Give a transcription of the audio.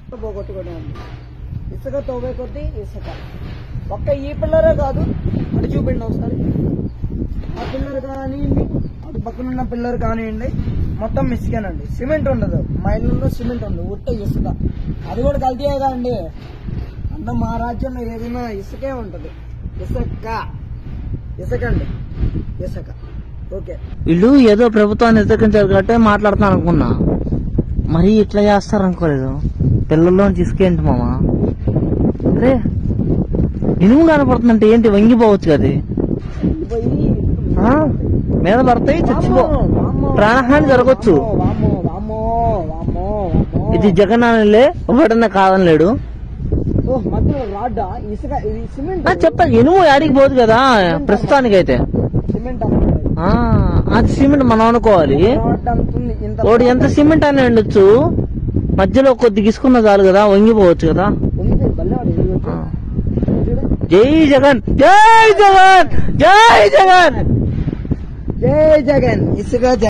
పోగొట్టుకున్నాను ఇసుక తోవే కొద్దీ ఇసుక ఒక్క ఈ పిల్లరే కాదు అటు చూపిండి ఒకసారి ఆ పిల్లర్ కానివ్వండి అటు పక్కన ఉన్న పిల్లర్ కానివ్వండి మొత్తం ఇసుకేనండి సిమెంట్ ఉండదు మా ఇళ్ళలో సిమెంట్ ఉండదు ఉట్ట ఇసుక అది కూడా కల్తీయేగా అండి అంత మా రాజ్యంలో ఏదైనా ఇసుకే ఉంటది ఇసుక ఇసుక అండి ఇసుక ఓకే వీళ్ళు ఏదో ప్రభుత్వాన్ని వ్యతిరేకించారు కాబట్టి మాట్లాడుతాను అనుకున్నా మరి ఇట్లా చేస్తారు అనుకోలేదు పిల్లల్లో తీసుకేంటి మామ అరే ఇనుము కనపడుతుందంటే ఏంటి వంగిపోవచ్చు కదా పోయి ఆ, మీద పడతాయి చచ్చిపో వామ్మో, వామ్మో, ప్రాణహాని జరగచ్చు వామ్మో వామ్మో వామ్మో వామ్మో ఇది జగన్ అనలే ఒకటన్నా కాదనలేడు ఓ మధ్యలో రాడ్డా ఇసుక ఇది సిమెంట్ ఆ, చెప్ప ఇనుము యాడికి పోదు కదా ప్రస్తుతానికైతే సిమెంట్ అన్నమాట ఇది. ఆ, అది సిమెంట్ మనం అనుకోవాలి రాడ్ అంతుంది ఇంత వాడు ఎంత సిమెంట్ అని ఉండొచ్చు మధ్యలో కొద్ది గిసుకున్న చాలు కదా వంగిపోవచ్చు కదా ఉంది బల్లేవాడు ఎదురు ఆ. చూడు జై జగన్ జై జగన్ జై జగన్ జై జగన్ ఇసుక